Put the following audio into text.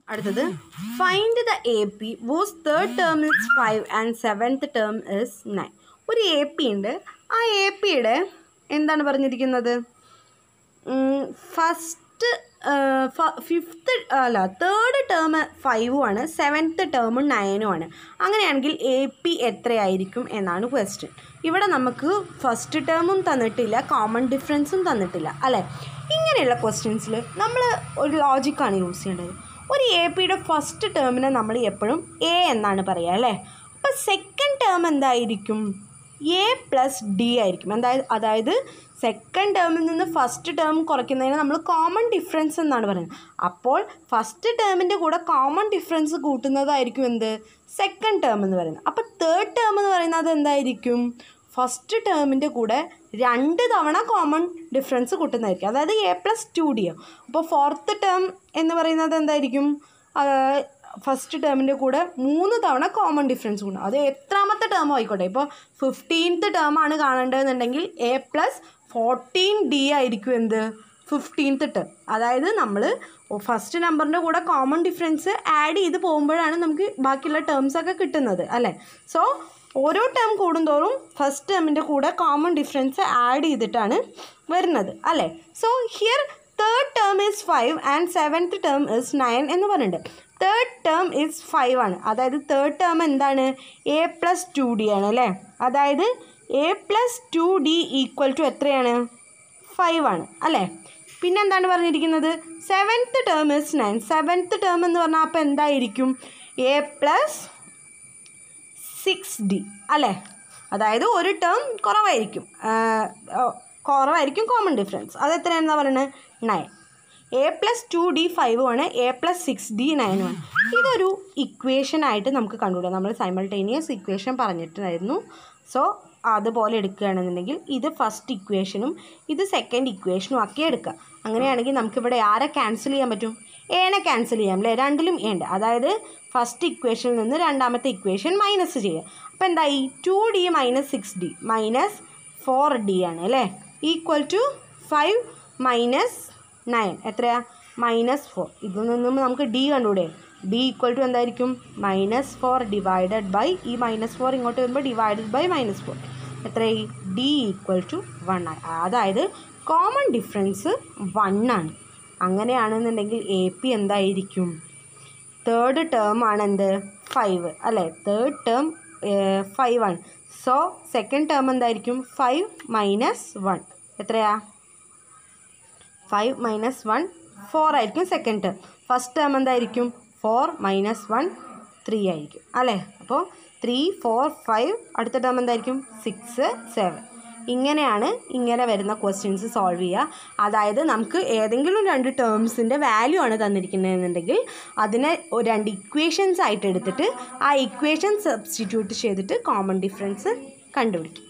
അടുത്തത് find the A P whose third term is five and seventh term is nine ഒരു A P ഉണ്ട് ആ A പിയുടെ എന്താണ് പറഞ്ഞിരിക്കുന്നത് ഫസ്റ്റ് ഫിഫ്ത്ത് അല്ല തേർഡ് ടേം ഫൈവും ആണ് സെവൻത്ത് ടേം നയനും ആണ് അങ്ങനെയാണെങ്കിൽ എ പി എത്രയായിരിക്കും എന്നാണ് ക്വസ്റ്റ്യൻ ഇവിടെ നമുക്ക് ഫസ്റ്റ് ടേമും തന്നിട്ടില്ല കോമൺ ഡിഫറൻസും തന്നിട്ടില്ല അല്ലേ ഇങ്ങനെയുള്ള ക്വസ്റ്റ്യൻസിൽ നമ്മൾ ഒരു ലോജിക്കാണ് യൂസ് ചെയ്യേണ്ടത് ഒരു എ പിയുടെ ഫസ്റ്റ് ടേമിനെ നമ്മൾ എപ്പോഴും എ എന്നാണ് പറയുക അല്ലേ അപ്പോൾ സെക്കൻഡ് ടേം എന്തായിരിക്കും എ പ്ലസ് ഡി ആയിരിക്കും എന്തായത് അതായത് സെക്കൻഡ് ടേമിൽ നിന്ന് ഫസ്റ്റ് ടേം കുറയ്ക്കുന്നതിന് നമ്മൾ കോമൺ ഡിഫറൻസ് എന്നാണ് പറയുന്നത് അപ്പോൾ ഫസ്റ്റ് ടേമിൻ്റെ കൂടെ കോമൺ ഡിഫറൻസ് കൂട്ടുന്നതായിരിക്കും എന്ത് സെക്കൻഡ് ടേം എന്ന് പറയുന്നത് അപ്പോൾ തേർഡ് ടേം എന്ന് പറയുന്നത് എന്തായിരിക്കും ഫസ്റ്റ് ടേമിൻ്റെ കൂടെ രണ്ട് തവണ കോമൺ ഡിഫറൻസ് കൂട്ടുന്നതായിരിക്കും അതായത് എ പ്ലസ് ടു ഡിയോ അപ്പോൾ ഫോർത്ത് ടേം എന്ന് പറയുന്നത് എന്തായിരിക്കും ഫസ്റ്റ് ടേമിൻ്റെ കൂടെ മൂന്ന് തവണ കോമൺ ഡിഫറൻസ് കൂട്ടും അത് എത്രാമത്തെ ടേം ആയിക്കോട്ടെ ഇപ്പോൾ ഫിഫ്റ്റീൻത്ത് ടേം ആണ് കാണേണ്ടതെന്നുണ്ടെങ്കിൽ എ പ്ലസ് ഫോർട്ടീൻ ഡി ആയിരിക്കും എന്ത് ഫിഫ്റ്റീൻത്ത് ടേം അതായത് നമ്മൾ ഫസ്റ്റ് നമ്പറിൻ്റെ കൂടെ കോമൺ ഡിഫറൻസ് ആഡ് ചെയ്ത് പോകുമ്പോഴാണ് നമുക്ക് ബാക്കിയുള്ള ടേംസ് ഒക്കെ കിട്ടുന്നത് അല്ലേ സോ ഓരോ ടേം കൂടുന്തോറും ഫസ്റ്റ് ടേമിൻ്റെ കൂടെ കോമൺ ഡിഫറൻസ് ആഡ് ചെയ്തിട്ടാണ് വരുന്നത് അല്ലേ so here third term is five and seventh term is nine എന്ന് പറഞ്ഞിട്ടുണ്ട് തേർഡ് ടേം ഈസ് ഫൈവ് ആണ് അതായത് തേർഡ് ടേം എന്താണ് എ പ്ലസ് ടു ഡി ആണ് അല്ലേ അതായത് A plus two D equal to എത്രയാണ് ഫൈവ് ആണ് അല്ലേ പിന്നെ എന്താണ് പറഞ്ഞിരിക്കുന്നത് seventh term is nine seventh term എന്ന് പറഞ്ഞാൽ അപ്പോൾ എന്തായിരിക്കും എ പ്ലസ് സിക്സ് ഡി അല്ലേ അതായത് ഒരു ടേം കുറവായിരിക്കും ആ, ഓ, കുറവായിരിക്കും കോമൺ ഡിഫറൻസ് അത് എത്രയാണെന്നാ പറയുന്നത് nine A plus two D five ആണ് എ പ്ലസ് സിക്സ് ഡി നയനും ആണ് ഇതൊരു ഇക്വേഷൻ ആയിട്ട് നമുക്ക് കണ്ടുകൂടാം നമ്മൾ സൈമൾട്ടേനിയസ് ഇക്വേഷൻ പറഞ്ഞിട്ടുണ്ടായിരുന്നു സോ അതുപോലെ എടുക്കുകയാണെന്നുണ്ടെങ്കിൽ ഇത് ഫസ്റ്റ് ഇക്വേഷനും ഇത് സെക്കൻഡ് ഇക്വേഷനും ആക്കി എടുക്കുക അങ്ങനെയാണെങ്കിൽ നമുക്കിവിടെ ആരെ ക്യാൻസൽ ചെയ്യാൻ പറ്റും ഏനെ ക്യാൻസൽ ചെയ്യാം അല്ലേ രണ്ടിലും ഏണ്ട് അതായത് ഫസ്റ്റ് ഇക്വേഷനിൽ നിന്ന് രണ്ടാമത്തെ ഇക്വേഷൻ മൈനസ് ചെയ്യുക അപ്പോൾ എന്തായി two D minus six D minus four D ആണ് അല്ലേ equal to five minus nine എത്രയാ മൈനസ് ഫോർ ഇതിൽ നിന്നും നമുക്ക് ഡി കണ്ടുകൂടെ ഡി ഈക്വൽ ടു എന്തായിരിക്കും മൈനസ് ഫോർ ഡിവൈഡഡ് ബൈ ഈ മൈനസ് ഫോർ ഇങ്ങോട്ട് വരുമ്പോൾ ഡിവൈഡഡ് ബൈ മൈനസ് ഫോർ എത്രയായി ഡി ഈക്വൽ ടു വൺ ആണ് അതായത് കോമൺ ഡിഫറൻസ് വൺ ആണ് അങ്ങനെയാണെന്നുണ്ടെങ്കിൽ എ പി എന്തായിരിക്കും തേർഡ് ടേം ആണ് എന്ത് ഫൈവ് അല്ലേ തേർഡ് ടേം ഫൈവ് ആണ് സോ സെക്കൻഡ് ടേം എന്തായിരിക്കും ഫൈവ് മൈനസ് വൺ എത്രയാ ഫൈവ് മൈനസ് വൺ ഫോർ ആയിരിക്കും സെക്കൻഡ് ടേം ഫസ്റ്റ് ടേം എന്തായിരിക്കും ഫോർ മൈനസ് വൺ ത്രീ ആയിരിക്കും അല്ലേ അപ്പോൾ ത്രീ ഫോർ ഫൈവ് അടുത്ത ടേം എന്തായിരിക്കും സിക്സ് സെവൻ ഇങ്ങനെയാണ് ഇങ്ങനെ വരുന്ന ക്വസ്റ്റ്യൻസ് സോൾവ് ചെയ്യുക അതായത് നമുക്ക് ഏതെങ്കിലും രണ്ട് ടേംസിൻ്റെ വാല്യൂ ആണ് തന്നിരിക്കുന്നതെന്നുണ്ടെങ്കിൽ അതിനെ ഒരു രണ്ട് ഇക്വേഷൻസ് ആയിട്ട് എടുത്തിട്ട് ആ ഇക്വേഷൻ സബ്സ്റ്റിറ്റ്യൂട്ട് ചെയ്തിട്ട് കോമൺ ഡിഫറൻസ് കണ്ടുപിടിക്കും